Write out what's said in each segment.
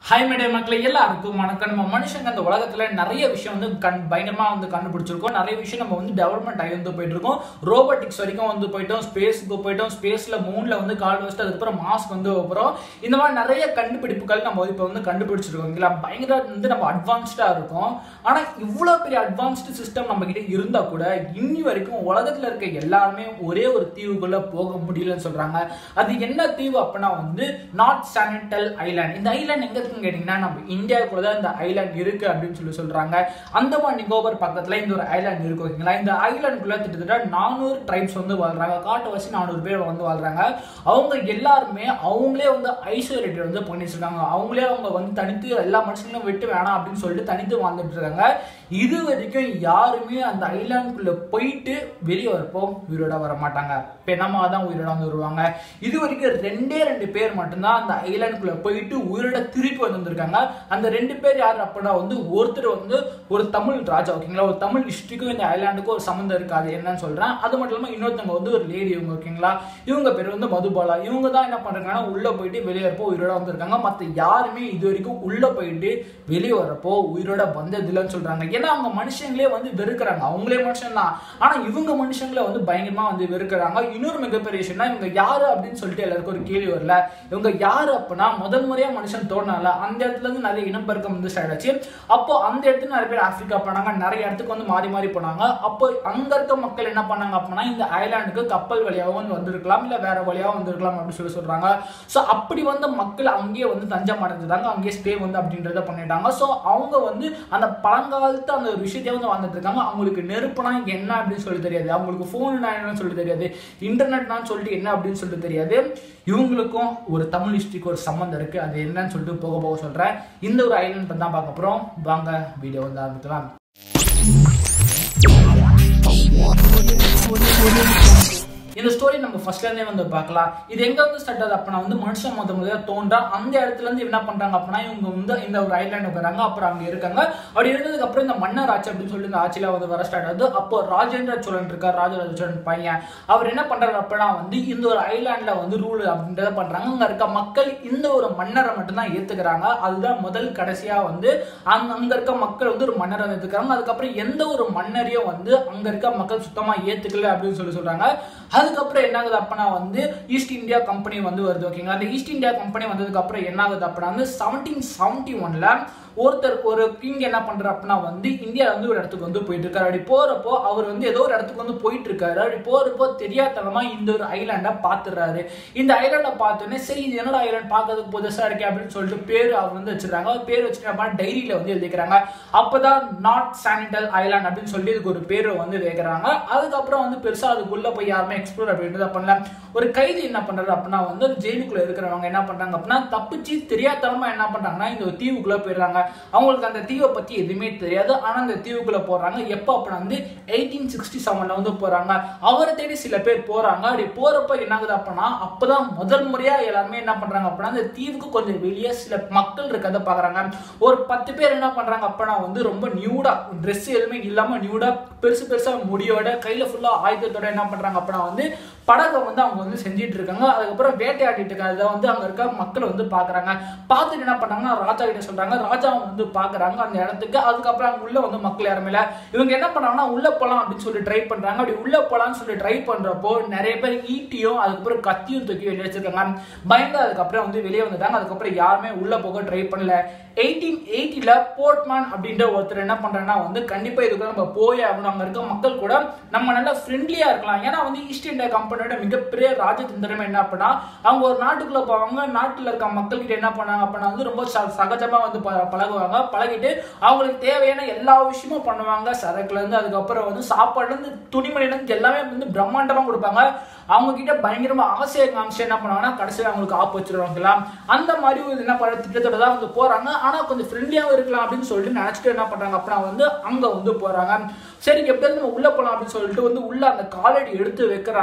hi மேடே மக்களே எல்லாருக்கும் வணக்கம் நம்ம மனுஷங்க இந்த உலகத்துல நிறைய விஷயம் வந்து கண் பயங்கரமா வந்து கண்டுபிடிச்சிருக்கோம் நிறைய விஷயம் நம்ம வந்து டெவலப்மெண்ட் ஆகி வந்து போயிட்டு இருக்கோம் ரோபோட்டிக்ஸ் வரைக்கும் வந்து போயிட்டோம் ஸ்பேஸ்க்கு போயிட்டோம் ஸ்பேஸ்ல மூன்ல வந்து கால் வச்சுட்டு அதுக்கப்புறம் மாஸ்க் வந்து போகிறோம் இந்த மாதிரி நிறைய கண்டுபிடிப்புகள் நம்ம இப்போ வந்து கண்டுபிடிச்சிருக்கோம் இல்லைங்களா பயங்கர வந்து நம்ம அட்வான்ஸ்டா இருக்கும் ஆனா இவ்வளோ பெரிய அட்வான்ஸ்டு சிஸ்டம் நம்ம கிட்ட இருந்தா கூட இன்னி வரைக்கும் உலகத்துல இருக்க எல்லாருமே ஒரே ஒரு தீவுக்குள்ள போக முடியலன்னு சொல்றாங்க அது என்ன தீவு அப்படின்னா வந்து நார்த் சானிட்டல் ஐலாண்ட் இந்த ஐலாண்ட் எங்க இருக்குன்னு கேட்டீங்கன்னா நம்ம இந்தியாவுக்குள்ள தான் இந்த ஐலாண்ட் இருக்கு அப்படின்னு சொல்லி சொல்றாங்க அந்தமான் நிக்கோபர் பக்கத்துல இந்த ஒரு ஐலாண்ட் இருக்கு ஓகேங்களா இந்த ஐலாண்டுக்குள்ள கிட்டத்தட்ட நானூறு ட்ரைப்ஸ் வந்து வாழ்றாங்க காட்டுவாசி நானூறு பேர் வந்து வாழ்றாங்க அவங்க எல்லாருமே அவங்களே வந்து ஐசோலேட்டட் வந்து பண்ணி வச்சிருக்காங்க அவங்களே அவங்க வந்து தனித்து எல்லா மனுஷங்களும் விட்டு வேணாம் அப்படின்னு சொல்லிட்டு தனித்து வாழ்ந்துட்டு இருக்காங்க இது வரைக்கும் யாருமே அந்த ஐலாண்டுக்குள்ள போயிட்டு வெளியே வரப்போ உயிரோட வர மாட்டாங்க பெணமா தான் உயிரோட வந்து வருவாங்க இது வரைக்கும் ரெண்டே ரெண்டு பேர் மட்டும்தான் அந்த ஐலாண்டுக்குள்ள போயிட்டு உயிரோட திருப்பி வந்து வந்திருக்காங்க அந்த ரெண்டு பேர் யார் அப்படின்னா வந்து ஒருத்தர் வந்து ஒரு தமிழ் ராஜா ஓகேங்களா ஒரு தமிழ் ஹிஸ்டரிக்கும் இந்த ஐலாண்டுக்கும் ஒரு சம்மந்தம் இருக்கு அது என்னன்னு சொல்றேன் அது மட்டும் இல்லாமல் இன்னொருத்தவங்க வந்து ஒரு லேடி இவங்க ஓகேங்களா இவங்க பேர் வந்து மதுபாலா இவங்க தான் என்ன பண்றாங்கன்னா உள்ள போயிட்டு வெளியே வரப்போ உயிரோட வந்திருக்காங்க மற்ற யாருமே இது வரைக்கும் உள்ள போயிட்டு வெளியே வரப்போ உயிரோட வந்ததில்லைன்னு சொல்றாங்க ஏன்னா அவங்க மனுஷங்களே வந்து வெறுக்கிறாங்க அவங்களே மனுஷன் தான் ஆனா இவங்க மனுஷங்களை வந்து பயங்கரமா வந்து வெறுக்கிறாங்க இன்னொரு மிகப்பெரிய விஷயம்னா இவங்க யாரு அப்படின்னு சொல்லிட்டு எல்லாருக்கும் ஒரு கேள்வி வரல இவங்க யாரு அப்படின்னா முதல் முறையா மனுஷன் தோணல அந்த இடத்துல இருந்து நிறைய இனப்பெருக்கம் வந்து ஸ்டார்ட் ஆச்சு அப்போ அந்த இடத்துல நிறைய பேர் ஆப்பிரிக்கா போனாங்க நிறைய இடத்துக்கு வந்து மாறி மாறி போனாங்க அப்போ அங்க இருக்க மக்கள் என்ன பண்ணாங்க அப்படின்னா இந்த ஐலாண்டுக்கு கப்பல் வழியாகவும் வந்து வந்திருக்கலாம் இல்ல வேற வழியாகவும் வந்திருக்கலாம் அப்படின்னு சொல்லி சொல்றாங்க ஸோ அப்படி வந்த மக்கள் அங்கேயே வந்து தஞ்சம் அடைஞ்சிட்டாங்க அங்கேயே ஸ்டே வந்து அப்படின்றத பண்ணிட்டாங்க ஸோ அவங்க வந்து அந்த பழங்காலத்து அந்த ஒரு விஷயத்தையே வந்து வாழ்ந்துட்டு இருக்காங்க அவங்களுக்கு நெருப்புனா என்ன அப்படின்னு சொல்லி தெரியாது அவங்களுக்கு ஃபோன் என்னன்னு சொல்லி தெரியாது இன்டர்நெட்னா சொல்லிட்டு என்ன அப்படின்னு சொல்லிட்டு தெரியாது இவங்களுக்கும் ஒரு தமிழ் ஹிஸ்ட்ரிக்கு ஒரு சம்மந்தம் இருக்கு அது என்னன்னு சொல்லிட்டு போக போக சொல்றேன் இந்த ஒரு ஐலண்ட் தான் பார்க்க போறோம் வாங்க வீடியோ வந்து ஆரம்பிக்கலாம் இந்த ஸ்டோரி நம்ம ஃபர்ஸ்ட்ல இருந்தே வந்து பார்க்கலாம் இது எங்க வந்து ஸ்டார்ட் ஆகுது அப்படின்னா வந்து மனுஷன் முத முதல்ல தோன்றா அந்த இடத்துல இருந்து என்ன பண்றாங்க அப்படின்னா இவங்க வந்து இந்த ஒரு ஐலாண்டுக்கு வராங்க அப்புறம் அங்க இருக்காங்க அப்படி இருந்ததுக்கு அப்புறம் இந்த மன்னர் ஆட்சி அப்படின்னு சொல்லி இந்த ஆட்சியில வந்து வர ஸ்டார்ட் ஆகுது அப்போ ராஜேந்திர சோழன் இருக்கார் ராஜராஜ சோழன் பையன் அவர் என்ன பண்றாரு அப்படின்னா வந்து இந்த ஒரு ஐலாண்ட்ல வந்து ரூல் அப்படின்றத பண்றாங்க அங்க இருக்க மக்கள் இந்த ஒரு மன்னரை மட்டும்தான் ஏத்துக்கிறாங்க அதுதான் முதல் கடைசியா வந்து அங்க அங்க இருக்க மக்கள் வந்து ஒரு மன்னரை ஏத்துக்கிறாங்க அதுக்கப்புறம் எந்த ஒரு மன்னரையும் வந்து அங்க இருக்க மக்கள் சுத்தமா ஏத்துக்கல அப்படின்னு சொல்லி சொல்றாங்க அதுக்கப்புறம் என்ன ஆகுது அப்படின்னா வந்து ஈஸ்ட் இந்தியா கம்பெனி வந்து வருது ஓகேங்களா அந்த ஈஸ்ட் இந்தியா கம்பெனி வந்ததுக்கு அப்புறம் என்ன ஆகுது அப்படின்னா வந்து செவன்டீன் செவன்டி ஒன்ல ஒருத்தர் ஒரு கிங் என்ன பண்றாரு அப்படின்னா வந்து இந்தியா வந்து ஒரு இடத்துக்கு வந்து போயிட்டு இருக்காரு அப்படி போறப்போ அவர் வந்து ஏதோ ஒரு இடத்துக்கு வந்து போயிட்டு இருக்காரு அப்படி போறப்போ தெரியாதனமா இந்த ஒரு ஐலாண்டை பாத்துறாரு இந்த ஐலாண்டை பார்த்தோன்னே சரி இது என்னோட ஐலாண்ட் பார்க்கறதுக்கு புதுசா இருக்கே அப்படின்னு சொல்லிட்டு பேர் அவர் வந்து வச்சிருக்காங்க அவர் பேர் வச்சுட்டு டைரியில வந்து எழுதிக்கிறாங்க அப்பதான் நார்த் சானிட்டல் ஐலாண்ட் அப்படின்னு சொல்லி இதுக்கு ஒரு பேர் வந்து வைக்கிறாங்க அதுக்கப்புறம் வந்து பெருசா அதுக்குள்ள போய் யாருமே எக்ஸ்ப்ளோர் அப்படின்றத பண்ணல ஒரு கைதி என்ன பண்றாரு அப்படின்னா வந்து ஒரு ஜெயிலுக்குள்ள இருக்கிறவங்க என்ன பண்றாங்க அப்படின்னா தப்பிச்சு தெரியாதனமா என்ன பண்றாங்கன்னா இந்த ஒரு தீவுக்குள்ள போயிடுறாங்க அவங்களுக்கு அந்த தீவை பத்தி எதுவுமே தெரியாது ஆனா அந்த தீவுக்குள்ள போறாங்க எப்போ அப்படின்னா வந்து எயிட்டீன் சிக்ஸ்டி செவன்ல வந்து போறாங்க அவரை தேடி சில பேர் போறாங்க அப்படி போறப்ப என்ன ஆகுது அப்படின்னா அப்பதான் முதல் முறையா எல்லாருமே என்ன பண்றாங்க அப்படின்னா அந்த தீவுக்கு கொஞ்சம் வெளியே சில மக்கள் இருக்கிறத பாக்குறாங்க ஒரு பத்து பேர் என்ன பண்றாங்க அப்படின்னா வந்து ரொம்ப நியூடா ட்ரெஸ் எதுவுமே இல்லாம நியூடா பெருசு பெருசா முடியோட கையில ஃபுல்லா ஆயுதத்தோட என்ன பண்றாங்க அப்படின்னா வந்து படகை வந்து அவங்க வந்து செஞ்சுட்டு இருக்காங்க அதுக்கப்புறம் வேட்டையாடிட்டு இருக்காங்க வந்து அங்க இருக்க மக்கள் வந்து பாக்குறாங்க பார்த்துட்டு என்ன பண்ணாங்கன்னா ராஜா கிட்ட சொல்றாங்க ராஜா வந்து பாக்குறாங்க அந்த இடத்துக்கு அதுக்கப்புறம் அங்க உள்ள வந்து மக்கள் யாருமே இல்ல இவங்க என்ன பண்றாங்கன்னா உள்ள போலாம் அப்படின்னு சொல்லி ட்ரை பண்றாங்க அப்படி உள்ள போலாம்னு சொல்லி ட்ரை பண்றப்போ நிறைய பேர் ஈட்டியும் அதுக்கப்புறம் கத்தியும் தூக்கி வெளியே வச்சிருக்காங்க பயந்து அதுக்கப்புறம் வந்து வெளியே வந்துட்டாங்க அதுக்கப்புறம் யாருமே உள்ள போக ட்ரை பண்ணல எயிட்டீன் எயிட்டில போர்ட்மேன் அப்படின்ற ஒருத்தர் என்ன பண்றாங்கன்னா வந்து கண்டிப்பா இதுக்கு நம்ம போய் ஆகணும் அங்க இருக்க மக்கள் கூட நம்ம நல்லா ஃப்ரெண்ட்லியா இருக்கலாம் ஏன்னா வந்து ஈஸ்ட் இந்தியா கம்பெனியோட மிகப்பெரிய ராஜதந்திரம் என்ன அப்படின்னா அவங்க ஒரு நாட்டுக்குள்ள போவாங்க நாட்டுல இருக்க மக்கள் கிட்ட என்ன பண்ணாங்க அப்படின்னா வந்து ரொம்ப ச- சகஜமா வந்து ப- பழகுவாங்க பழகிட்டு அவங்களுக்கு தேவையான எல்லா விஷயமும் பண்ணுவாங்க சரக்குல இருந்து அதுக்கப்புறம் வந்து சாப்பாடுல இருந்து துணிமணில இருந்து எல்லாமே வந்து பிரம்மாண்டமா கொடுப்பாங்க அவங்க கிட்ட பயங்கரமா ஆசையை காமிச்சு என்ன பண்ணுவாங்கன்னா கடைசியில் அவங்களுக்கு ஆப்பு வச்சிருவாங்களா அந்த மாதிரி ஒரு என்ன பண்ண திட்டத்தோட தான் வந்து போறாங்க ஆனா கொஞ்சம் ஃப்ரெண்ட்லியாவும் இருக்கலாம் அப்படின்னு சொல்லிட்டு நினைச்சிட்டு என்ன பண்றாங்க அப்படின்னா வந்து அங்க வந்து போறாங்க சரி எப்படியாவது நம்ம உள்ள போலாம் அப்படின்னு சொல்லிட்டு வந்து உள்ள அந்த காலடி எடுத்து வைக்கிறாங்க இவங்க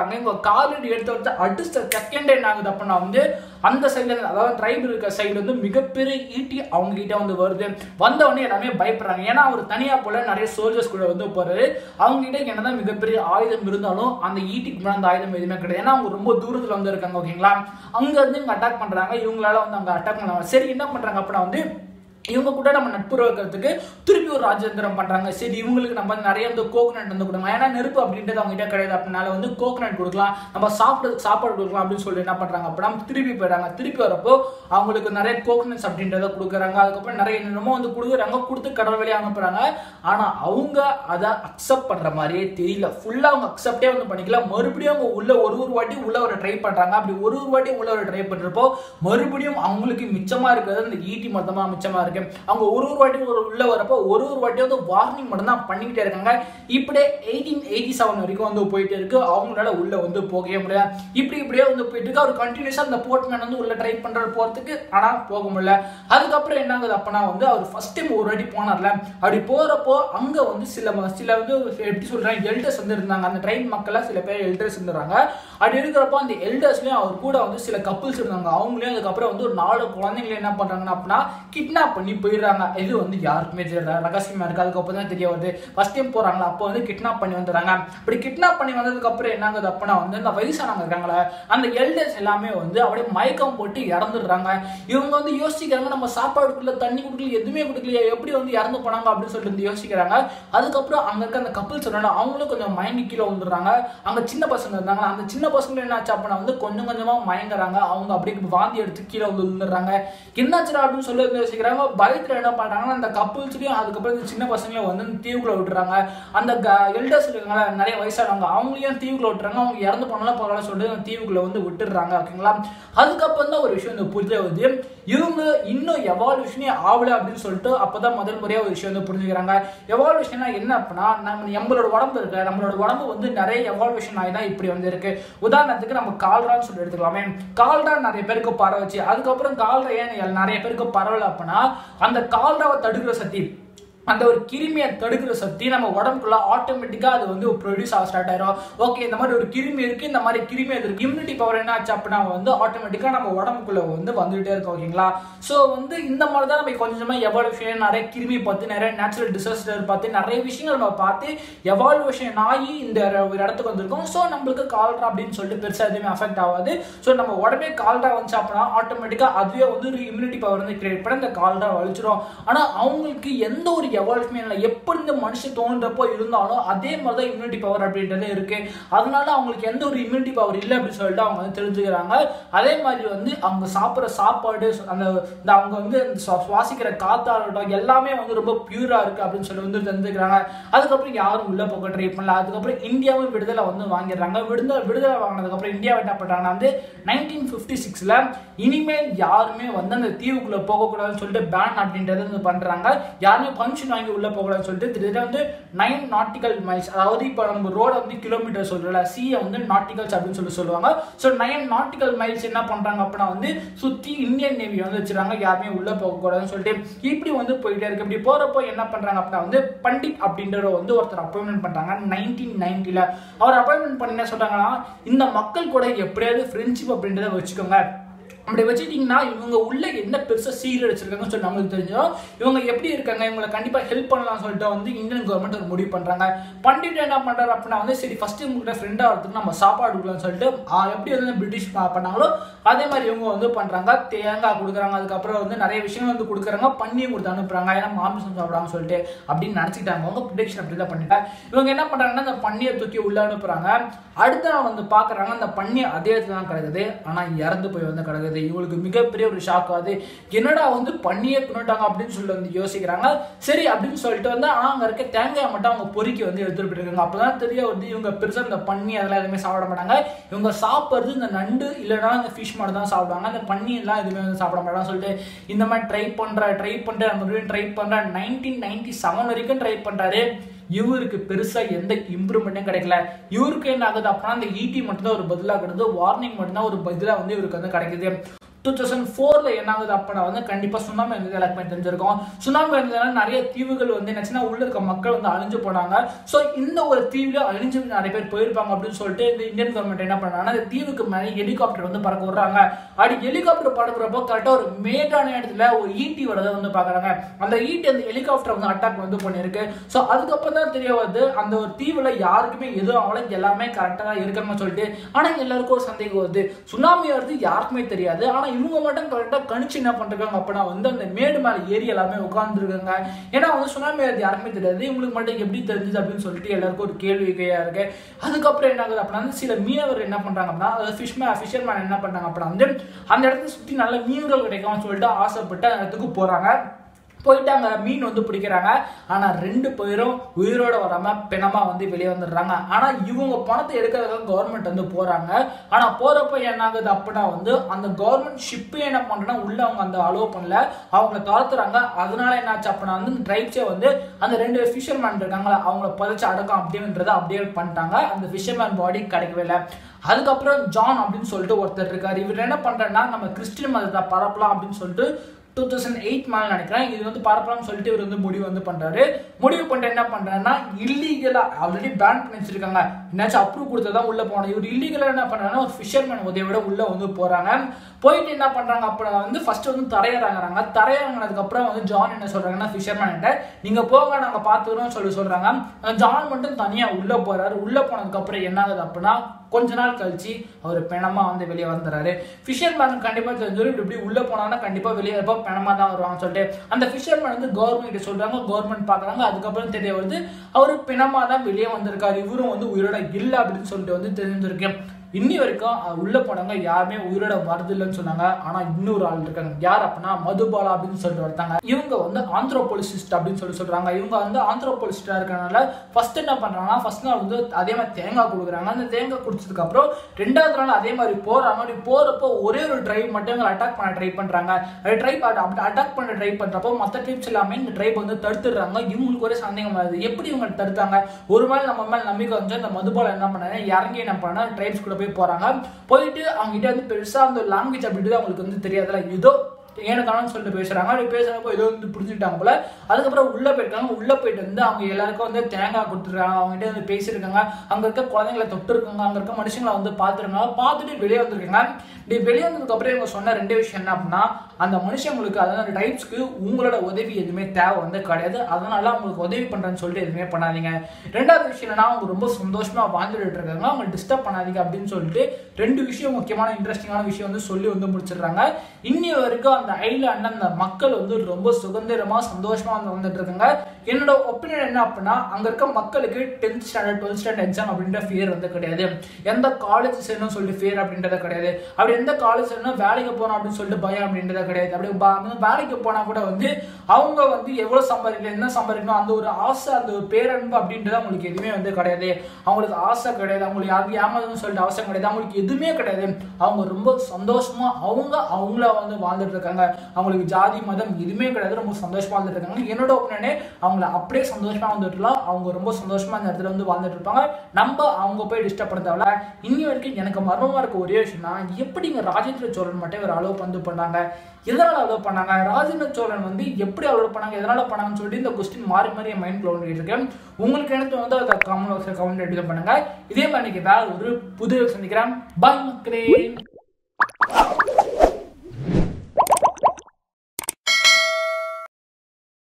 காலடி எடுத்து வச்சு அடுத்த செகண்ட் என்ன ஆகுது அப்படின்னா வந்து அந்த சைடுல அதாவது ட்ரைப் இருக்க சைடு வந்து மிகப்பெரிய ஈட்டி அவங்க கிட்ட வந்து வருது வந்த உடனே எல்லாமே பயப்படுறாங்க ஏன்னா அவர் தனியா போல நிறைய சோல்ஜர்ஸ் கூட வந்து போறாரு அவங்க கிட்ட என்னதான் மிகப்பெரிய ஆயுதம் இருந்தாலும் அந்த ஈட்டிக்கு முன்னாடி அந்த ஆயுதம் எதுவுமே கிடையாது ஏன்னா அவங்க ரொம்ப தூரத்துல வந்து இருக்காங்க ஓகேங்களா அங்க இருந்து இங்க அட்டாக் பண்றாங்க இவங்களால வந்து அங்க அட்டாக் பண்ணலாம் சரி என்ன பண்றாங்க அப்படின்னா வந்து இவங்க கூட நம்ம நட்புறவு வைக்கிறதுக்கு திருப்பி ஒரு ராஜதந்திரம் பண்றாங்க சரி இவங்களுக்கு நம்ம நிறைய வந்து கோகனட் வந்து கொடுங்க ஏன்னா நெருப்பு அப்படின்றது அவங்க கிட்ட கிடையாது அப்படினால வந்து கோகனட் கொடுக்கலாம் நம்ம சாப்பிட்றதுக்கு சாப்பாடு கொடுக்கலாம் அப்படின்னு சொல்லி என்ன பண்றாங்க அப்படின்னா திருப்பி போயிடாங்க திருப்பி வரப்போ அவங்களுக்கு நிறைய கோகனட்ஸ் அப்படின்றத கொடுக்குறாங்க அதுக்கப்புறம் நிறைய என்னமோ வந்து கொடுக்குறாங்க கொடுத்து கடல் வழியாக அனுப்புறாங்க ஆனா அவங்க அதை அக்செப்ட் பண்ற மாதிரியே தெரியல ஃபுல்லா அவங்க அக்செப்டே வந்து பண்ணிக்கல மறுபடியும் அவங்க உள்ள ஒரு ஒரு வாட்டி உள்ள ஒரு ட்ரை பண்றாங்க அப்படி ஒரு ஒரு வாட்டி உள்ள ஒரு ட்ரை பண்றப்போ மறுபடியும் அவங்களுக்கு மிச்சமா இருக்கிறது அந்த ஈட்டி மட்டுமா மிச்சமா இருக்கு அவங்க ஒரு ஒரு வாட்டி ஒரு உள்ள வரப்போ ஒரு ஒரு வாட்டி வந்து வார்னிங் மட்டும் தான் பண்ணிக்கிட்டே இருக்காங்க இப்படியே எயிட்டீன் எயிட்டி செவன் வரைக்கும் வந்து போயிட்டு இருக்கு அவங்களால உள்ள வந்து போகவே முடியாது இப்படி இப்படியே வந்து போயிட்டு இருக்கு அவர் கண்டினியூஸா அந்த போர்ட்மேன் வந்து உள்ள ட்ரை பண்ற போறதுக்கு ஆனா போக முடியல அதுக்கப்புறம் என்ன ஆகுது அப்பனா வந்து அவர் ஃபர்ஸ்ட் டைம் ஒரு வாட்டி போனார்ல அப்படி போறப்போ அங்க வந்து சில சில வந்து எப்படி சொல்றாங்க எல்டர்ஸ் வந்து இருந்தாங்க அந்த ட்ரெயின் மக்களா சில பேர் எல்டர்ஸ் இருந்தாங்க அப்படி இருக்கிறப்போ அந்த எல்டர்ஸ்லயும் அவர் கூட வந்து சில கப்புள்ஸ் இருந்தாங்க அவங்களையும் அதுக்கப்புறம் வந்து ஒரு நாலு குழந்தைங்களை என்ன பண்றாங்கன்னா அப்படின்னா கிட்னாப் பண்ணி போயிடுறாங்க இது வந்து யாருக்குமே தெரியல ரகசியமா இருக்கு அதுக்கப்புறம் தான் தெரிய வருது ஃபர்ஸ்ட் டைம் போறாங்களா அப்போ வந்து கிட்னாப் பண்ணி வந்துடுறாங்க அப்படி கிட்னாப் பண்ணி வந்ததுக்கு அப்புறம் என்ன ஆகுது அப்படின்னா வந்து இந்த வயசானவங்க இருக்காங்களே அந்த எல்டர்ஸ் எல்லாமே வந்து அப்படியே மயக்கம் போட்டு இறந்துடுறாங்க இவங்க வந்து யோசிக்கிறாங்க நம்ம சாப்பாடுக்குள்ள தண்ணி கொடுக்கல எதுவுமே கொடுக்கலையே எப்படி வந்து இறந்து போனாங்க அப்படின்னு சொல்லிட்டு வந்து யோசிக்கிறாங்க அதுக்கப்புறம் அங்க இருக்க அந்த கப்பல் சொன்னாங்க அவங்களும் கொஞ்சம் மயங்கி கீழே வந்துடுறாங்க அங்க சின்ன பசங்க இருந்தாங்க அந்த சின்ன பசங்க என்ன ஆச்சு அப்படின்னா வந்து கொஞ்சம் கொஞ்சமா மயங்குறாங்க அவங்க அப்படியே வாந்தி எடுத்து கீழே வந்து விழுந்துடுறாங்க என்னாச்சுடா அப்படின்னு சொல்லி வந்து யோசிக்கிறாங்க பயத்துல என்ன பண்றாங்கன்னா அந்த கப்புள்ஸ்லயும் அதுக்கப்புறம் இந்த சின்ன பசங்களையும் வந்து இந்த தீவுக்குள்ள விட்டுறாங்க அந்த எல்டர்ஸ் இருக்காங்களா நிறைய வயசானவங்க அவங்களையும் தீவுக்குள்ள விட்டுறாங்க அவங்க இறந்து போனாலும் பரவாயில்ல சொல்லிட்டு அந்த தீவுக்குள்ள வந்து விட்டுடுறாங்க ஓகேங்களா அதுக்கப்புறம் தான் ஒரு விஷயம் இந்த புரிஞ்ச வருது இவங்க இன்னும் எவால்யூஷனே ஆகல அப்படின்னு சொல்லிட்டு அப்பதான் முதல் முறையா ஒரு விஷயம் வந்து புரிஞ்சுக்கிறாங்க எவால்யூஷனா என்ன அப்படின்னா நம்ம நம்மளோட உடம்பு இருக்கு நம்மளோட உடம்பு வந்து நிறைய எவால்யூஷன் ஆகி தான் இப்படி வந்து இருக்கு உதாரணத்துக்கு நம்ம கால்ரான்னு சொல்லி எடுத்துக்கலாமே கால்ரா நிறைய பேருக்கு பரவச்சு அதுக்கப்புறம் கால்ரா ஏன் நிறைய பேருக்கு பரவல அப்படின்னா அந்த கால்ராவை தடுக்கிற சக்தி அந்த ஒரு கிருமியை தடுக்கிற சக்தி நம்ம உடம்புக்குள்ள ஆட்டோமேட்டிக்கா அது வந்து ப்ரொடியூஸ் ஆக ஸ்டார்ட் ஆயிரும் ஓகே இந்த மாதிரி ஒரு கிருமி இருக்கு இந்த மாதிரி கிருமி அது இருக்கு இம்யூனிட்டி பவர் என்ன ஆச்சு அப்படின்னா வந்து ஆட்டோமேட்டிக்கா நம்ம உடம்புக்குள்ள வந்து வந்துகிட்டே இருக்கும் ஓகேங்களா ஸோ வந்து இந்த மாதிரி தான் நம்ம கொஞ்சமா எவால்யூஷன் நிறைய கிருமி பார்த்து நிறைய நேச்சுரல் டிசாஸ்டர் பார்த்து நிறைய விஷயங்கள் நம்ம பார்த்து எவால்யூஷன் ஆகி இந்த ஒரு இடத்துக்கு வந்திருக்கோம் ஸோ நம்மளுக்கு கால்ரா அப்படின்னு சொல்லிட்டு பெருசாக எதுவுமே அஃபெக்ட் ஆகாது ஸோ நம்ம உடம்பே கால்ரா வந்துச்சு அப்படின்னா ஆட்டோமேட்டிக்கா அதுவே வந்து ஒரு இம்யூனிட்டி பவர் வந்து கிரியேட் பண்ணி இந்த கால்ரா வலிச்சிரும் ஆனால் அவங்களுக்கு எந்த ஒரு எவால்வ்மே இல்லை எப்படி இந்த மனுஷன் தோன்றப்போ இருந்தாலும் அதே மாதிரி தான் இம்யூனிட்டி பவர் அப்படின்றது இருக்கு அதனால அவங்களுக்கு எந்த ஒரு இம்யூனிட்டி பவர் இல்லை அப்படின்னு சொல்லிட்டு அவங்க வந்து தெரிஞ்சுக்கிறாங்க அதே மாதிரி வந்து அவங்க சாப்பிட்ற சாப்பாடு அந்த இந்த அவங்க வந்து சுவாசிக்கிற காத்தா இருக்கட்டும் எல்லாமே வந்து ரொம்ப பியூரா இருக்கு அப்படின்னு சொல்லி வந்து தெரிஞ்சுக்கிறாங்க அதுக்கப்புறம் யாரும் உள்ள போக ட்ரை பண்ணல அதுக்கப்புறம் இந்தியாவும் விடுதலை வந்து வாங்கிடுறாங்க விடுதலை விடுதலை வாங்கினதுக்கப்புறம் இந்தியா என்ன பண்றாங்கன்னா வந்து நைன்டீன் ஃபிஃப்டி சிக்ஸ்ல இனிமேல் யாருமே வந்து அந்த தீவுக்குள்ள போகக்கூடாதுன்னு சொல்லிட்டு பேன் அப்படின்றத வந்து பண்றாங்க யாருமே பர்மிஷன் வாங்கி உள்ள போகக்கூடாதுன்னு சொல்லிட்டு கிட்டத்தட்ட வந்து நைன் நாட்டிக்கல் மைல்ஸ் அதாவது இப்போ நம்ம ரோட வந்து கிலோமீட்டர் சொல்றல சியை வந்து நாட்டிகல்ஸ் அப்படின்னு சொல்லி சொல்லுவாங்க ஸோ நைன் நாட்டிக்கல் மைல்ஸ் என்ன பண்றாங்க அப்படின்னா வந்து சுத்தி இந்தியன் நேவி வந்து வச்சிருக்காங்க யாருமே உள்ள போகக்கூடாதுன்னு சொல்லிட்டு இப்படி வந்து போயிட்டே இருக்கு இப்படி போறப்போ என்ன பண்றாங்க அப்படின்னா வந்து பண்டிட் அப்படின்ற வந்து ஒருத்தர் அப்பாயின்மெண்ட் பண்றாங்க நைன்டீன் நைன்டில அவர் அப்பாயின்மெண்ட் பண்ணி என்ன சொல்றாங்கன்னா இந்த மக்கள் கூட எப்படியாவது ஃப்ரெண்ட்ஷிப் அப்படின்றத வச்சுக்கோங்க அப்படி வச்சுக்கிட்டிங்கன்னா இவங்க உள்ள என்ன பெருசாக சீரியல் வச்சிருக்காங்கன்னு சொல்லி நம்மளுக்கு தெரிஞ்சிடும் இவங்க எப்படி இருக்காங்க இவங்களை கண்டிப்பாக ஹெல்ப் பண்ணலாம் சொல்லிட்டு வந்து இந்தியன் கவர்மெண்ட் ஒரு முடிவு பண்ணுறாங்க பண்டிட் என்ன பண்ணுறாரு அப்படின்னா வந்து சரி ஃபர்ஸ்ட் இவங்ககிட்ட ஃப்ரெண்டாக வரதுக்கு நம்ம சாப்பாடு கொடுக்கலாம்னு சொல்லிட்டு ஆ, எப்படி வந்து பிரிட்டிஷ் ப- பண்ணாங்களோ அதே மாதிரி இவங்க வந்து பண்ணுறாங்க தேங்காய் கொடுக்குறாங்க அதுக்கப்புறம் வந்து நிறைய விஷயங்கள் வந்து கொடுக்குறாங்க பண்ணியும் கொடுத்து அனுப்புறாங்க ஏன்னா மாமிசம் சாப்பிடாம சொல்லிட்டு அப்படின்னு நினச்சிக்கிட்டாங்க அவங்க ப்ரிடிக்ஷன் அப்படி தான் பண்ணிட்டாங்க இவங்க என்ன பண்ணுறாங்கன்னா அந்த பண்ணியை தூக்கி உள்ள அனுப்புறாங்க அடுத்த நாள் வந்து பார்க்குறாங்க அந்த பண்ணி அதே இடத்துல தான் கிடக்குது ஆனால் இறந்து போய் வந்து கிடக்குது இவங்களுக்கு மிகப்பெரிய ஒரு ஷாக் ஆகுது என்னடா வந்து பண்ணியே கொண்டுட்டாங்க அப்படின்னு சொல்லி வந்து யோசிக்கிறாங்க சரி அப்படின்னு சொல்லிட்டு வந்து ஆனால் அங்கே இருக்க தேங்காய் மட்டும் அவங்க பொறுக்கி வந்து எடுத்துட்டு போயிருக்காங்க அப்பதான் தெரிய வந்து இவங்க பெருசாக இந்த பண்ணி அதெல்லாம் எதுவுமே சாப்பிட மாட்டாங்க இவங்க சாப்பிட்றது இந்த நண்டு இல்லைன்னா இந்த ஃபிஷ் மட்டும் தான் சாப்பிடுவாங்க அந்த பண்ணி எல்லாம் எதுவுமே வந்து சாப்பிட மாட்டாங்க சொல்லிட்டு இந்த மாதிரி ட்ரை பண்ற ட்ரை பண்ற மறுபடியும் ட்ரை பண்ற நைன்டீன் நைன்டி செவன் வரைக்கும் ட்ரை பண்றாரு இவருக்கு பெருசா எந்த இம்ப்ரூவ்மெண்ட்டும் கிடைக்கல இவருக்கு என்ன ஆகுது அப்படின்னா அந்த ஈட்டி மட்டும் தான் ஒரு பதிலாக கிடையாது வார்னிங் மட்டும் தான் ஒரு பதிலா வந்து இவருக்கு வந்து கிடைக்குது டூ தௌசண்ட் ஃபோர்ல என்ன ஆகுது அப்படின்னா வந்து கண்டிப்பா சுனாமி வந்து எல்லாருக்குமே தெரிஞ்சிருக்கும் சுனாமி வந்ததுனால நிறைய தீவுகள் வந்து என்னச்சுன்னா உள்ள இருக்க மக்கள் வந்து அழிஞ்சு போனாங்க ஸோ இந்த ஒரு தீவுல அழிஞ்சு நிறைய பேர் போயிருப்பாங்க அப்படின்னு சொல்லிட்டு இந்த இந்தியன் கவர்மெண்ட் என்ன பண்ணாங்கன்னா அந்த தீவுக்கு மேலே ஹெலிகாப்டர் வந்து பறக்க விடுறாங்க அப்படி ஹெலிகாப்டர் பறக்கிறப்போ கரெக்டாக ஒரு மேடான இடத்துல ஒரு ஈட்டி வரதை வந்து பார்க்குறாங்க அந்த ஈட்டி அந்த ஹெலிகாப்டர் வந்து அட்டாக் வந்து பண்ணியிருக்கு ஸோ அதுக்கப்புறம் தான் தெரிய வருது அந்த ஒரு தீவுல யாருக்குமே எதுவும் ஆகல எல்லாமே கரெக்டாக தான் இருக்கணும்னு சொல்லிட்டு ஆனால் எல்லாருக்கும் ஒரு சந்தேகம் வருது சுனாமி வருது யாருக்குமே தெரியாது ஆனால் இவங்க மட்டும் கரெக்டாக கணிச்சு என்ன பண்ணிருக்காங்க அப்படின்னா வந்து அந்த மேடு மேலே ஏறி எல்லாமே உட்காந்துருக்காங்க ஏன்னா வந்து சுனாமி வருது யாருக்குமே தெரியாது இவங்களுக்கு மட்டும் எப்படி தெரிஞ்சது அப்படின்னு சொல்லிட்டு எல்லாருக்கும் ஒரு கேள்விக்கையா இருக்கு அதுக்கப்புறம் என்ன ஆகுது அப்படின்னா வந்து சில மீனவர் என்ன பண்றாங்க அப்படின்னா அதாவது ஃபிஷ்மேன் ஃபிஷர்மேன் என்ன பண்றாங்க அப்படின்னா வந்து அந்த இடத்த சுற்றி நல்ல மீன்கள் கிடைக்கும்னு சொல்லிட்டு ஆசைப்பட்டு அந்த இடத்துக்கு போறாங்க போயிட்டு அங்கே மீன் வந்து பிடிக்கிறாங்க ஆனால் ரெண்டு பேரும் உயிரோட வராமல் பிணமாக வந்து வெளியே வந்துடுறாங்க ஆனால் இவங்க பணத்தை எடுக்கிறதுக்காக கவர்மெண்ட் வந்து போகிறாங்க ஆனால் போகிறப்ப என்ன ஆகுது அப்படின்னா வந்து அந்த கவர்மெண்ட் ஷிப்பே என்ன பண்ணுறேன்னா உள்ள அவங்க அந்த அலோவ் பண்ணல அவங்கள துரத்துறாங்க அதனால என்னாச்சு அப்படின்னா வந்து இந்த ட்ரைப்ஸே வந்து அந்த ரெண்டு ஃபிஷர்மேன் இருக்காங்களா அவங்கள புதைச்சு அடக்கம் அப்படின்றத அப்படியே பண்ணிட்டாங்க அந்த ஃபிஷர்மேன் பாடி கிடைக்கவே இல்லை அதுக்கப்புறம் ஜான் அப்படின்னு சொல்லிட்டு ஒருத்தர் இருக்காரு இவர் என்ன பண்றேன்னா நம்ம கிறிஸ்டின் மதத்தை பரப்பலாம் அப்படின்னு சொல்லிட்டு டூ தௌசண்ட் எயிட் மேலே நினைக்கிறேன் இது வந்து பரப்பலாம்னு சொல்லிட்டு இவர் வந்து முடிவு வந்து பண்றாரு முடிவு பண்ணிட்டு என்ன பண்றாருன்னா இல்லீகலா ஆல்ரெடி பேன் பண்ணி வச்சிருக்காங்க என்னாச்சும் அப்ரூவ் கொடுத்ததான் உள்ள போனோம் இவர் இல்லீகலா என்ன பண்றாங்கன்னா ஒரு ஃபிஷர்மேன் உதவியோட உள்ள வந்து போறாங்க போயிட்டு என்ன பண்றாங்க அப்புறம் வந்து ஃபர்ஸ்ட் வந்து தரையிறங்குறாங்க தரையிறங்கினதுக்கு அப்புறம் வந்து ஜான் என்ன சொல்றாங்கன்னா ஃபிஷர்மேன் கிட்ட நீங்க போங்க நாங்க பாத்துக்கிறோம் சொல்லி சொல்றாங்க அந்த ஜான் மட்டும் தனியா உள்ள போறாரு உள்ள போனதுக்கு அப்புறம் என்ன ஆகுது அப்படின்னா கொஞ்ச நாள் கழிச்சு அவர் பிணமா வந்து வெளியே வந்துறாரு ஃபிஷர்மேன் கண்டிப்பா தெரிஞ்சிடும் இப்படி இப்படி உள்ள போனாங்கன்னா கண்டிப்பா வெளியே இருப்பா பிணமா தான் வருவாங்கன்னு சொல்லிட்டு அந்த ஃபிஷர்மேன் வந்து கவர்மெண்ட் சொல்றாங்க கவர்மெண்ட் பாக்குறாங்க அதுக்கப்புறம் தெரிய வருது அவர் பிணமா தான் வெளியே வந்திருக்காரு இவரும் வந்து உயிரோட இல்லை அப்படின்னு சொல்லிட்டு வந்து தெரிஞ்சிருக்கு இன்னி வரைக்கும் அஹ், உள்ள போனவங்க யாருமே உயிரோட வருது இல்லைன்னு சொன்னாங்க ஆனா இன்னொரு ஆள் இருக்காங்க யார் அப்படின்னா மதுபாலா அப்படின்னு சொல்லிட்டு ஒருத்தாங்க இவங்க வந்து ஆந்த்ரோபோலிசிஸ்ட் அப்படின்னு சொல்லி சொல்றாங்க இவங்க வந்து ஆந்த்ரோபோலிஸ்டா இருக்கறனால ஃபர்ஸ்ட் என்ன பண்றாங்கன்னா ஃபர்ஸ்ட் நாள் வந்து அதே மாதிரி தேங்காய் கொடுக்குறாங்க அந்த தேங்காய் குடிச்சதுக்கு அப்புறம் ரெண்டாவது நாள் அதே மாதிரி போறாங்க அப்படி போறப்போ ஒரே ஒரு டிரைவ் மட்டும் இவங்க அட்டாக் பண்ண ட்ரை பண்றாங்க ட்ரை அட்டாக் பண்ண ட்ரை பண்றப்போ மற்ற ட்ரைப்ஸ் எல்லாமே இந்த ட்ரைப் வந்து தடுத்துடுறாங்க இவங்களுக்கு ஒரே சந்தேகம் வருது எப்படி இவங்க தடுத்தாங்க ஒரு மேல நம்ம மேல நம்பிக்கை வந்து அந்த மதுபாலம் என்ன பண்ணாங்க இறங்கி என்ன பண்ணா ட்ரைப்ஸ் கூட போய் போறாங்க போயிட்டு அவங்க கிட்ட வந்து பெருசா அந்த லாங்குவேஜ் அப்படின்றது அவங்களுக்கு வந்து தெரியாதுல ஏதோ ஏனக்கானு சொல்லிட்டு பேசுறாங்க அப்படி பேசுறப்போ ஏதோ வந்து புரிஞ்சுக்கிட்டாங்க போல அதுக்கப்புறம் உள்ள போயிருக்காங்க உள்ள போயிட்டு வந்து அவங்க எல்லாருக்கும் வந்து தேங்காய் கொடுத்துருக்காங்க அவங்க கிட்ட வந்து பேசியிருக்காங்க அங்க இருக்க குழந்தைங்களை தொட்டு இருக்காங்க அங்க இருக்க மனுஷங்களை வந்து பார்த்துருக்காங்க பார்த்துட்டு வெளியே வந்திருக்காங்க இப்படி வெளியே வந்ததுக்கு அப்புறம் இவங்க சொன்ன ரெண்டே விஷயம் என்ன அப்படின்னா அந்த மனுஷங்களுக்கு அதாவது அந்த டைப்ஸ்க்கு உங்களோட உதவி எதுவுமே தேவை வந்து கிடையாது அதனால அவங்களுக்கு உதவி பண்றேன்னு சொல்லிட்டு எதுவுமே பண்ணாதீங்க ரெண்டாவது விஷயம் என்னன்னா அவங்க ரொம்ப சந்தோஷமா வாழ்ந்துட்டு இருக்காங்க அவங்க டிஸ்டர்ப் பண்ணாதீங்க அப்படின்னு சொல்லிட்டு ரெண்டு விஷயம் முக்கியமான இன்ட்ரெஸ்டிங்கான விஷயம் வந்து சொல்லி வந்து முடிச்சிடுறாங்க இன்னி வரைக்கும் அந்த ஐலாண்ட்ல அந்த மக்கள் வந்து ரொம்ப சுதந்திரமா சந்தோஷமா வந்து வந்துட்டு இருக்காங்க என்னோட ஒப்பீனியன் என்ன அப்படின்னா அங்க இருக்க மக்களுக்கு tenth standard twelfth standard exam அப்படின்ற ஃபியர் வந்து கிடையாது எந்த காலேஜ் சேரணும் சொல்லிட்டு ஃபியர் அப்படின்றத கிடையாது அப்படி எந்த காலேஜ் சேரணும் வேலைக்கு போகணும் அப்படின்னு சொல்லிட்டு பயம் அப்படின்றத கிடையாது அப்படி ப- வந்து வேலைக்கு போனா கூட வந்து அவங்க வந்து எவ்வளவு சம்பாதிக்கணும் என்ன சம்பாதிக்கணும் அந்த ஒரு ஆசை அந்த ஒரு பேரன்பு அப்படின்றது அவங்களுக்கு எதுவுமே வந்து கிடையாது அவங்களுக்கு ஆசை கிடையாது அவங்களுக்கு யாருக்கு ஏமாதணும்னு சொல்லிட்டு அவசியம் கிடையாது அவங்களுக்கு எதுவுமே கிடையாது அவங்க ரொம்ப சந்தோஷமா அவங்க அவங்கள வந்து வாழ்ந்துட்டு இருக்காங்க அவங்களுக்கு ஜாதி மதம் எதுவுமே கிடையாது ரொம்ப சந்தோஷமா வாழ்ந்துட்டு இருக்காங்க என்னோட ஒப்பீனியனே அவங்கள அப்படியே சந்தோஷமா வந்துட்டுலாம் அவங்க ரொம்ப சந்தோஷமா அந்த இடத்துல வந்து வாழ்ந்துட்டு இருப்பாங்க நம்ம அவங்க போய் டிஸ்டர்ப் பண்ண தேவையில்ல இன்னி வரைக்கும் எனக்கு மர்மமா இருக்க ஒரே விஷயம்னா எப்படிங்க ராஜேந்திர சோழன் மட்டும் இவர் அலோவ் வந்து பண்ணாங்க எதனால அலோவ் பண்ணாங்க ராஜேந்திர சோழன் வந்து எப்படி அலோவ் பண்ணாங்க எதனால பண்ணாங்கன்னு சொல்லிட்டு இந்த கொஸ்டின் மாறி மாறி என் மைண்ட் பண்ணிட்டு இருக்கேன் உங்களுக்கு எனக்கு வந்து அதை கமெண்ட் பாக்ஸில் கமெண்ட் எடுத்து பண்ணுங்க இதே மாதிரி இன்னைக்கு வேற ஒரு புது சந்திக்கிறேன் பாய் மக்களே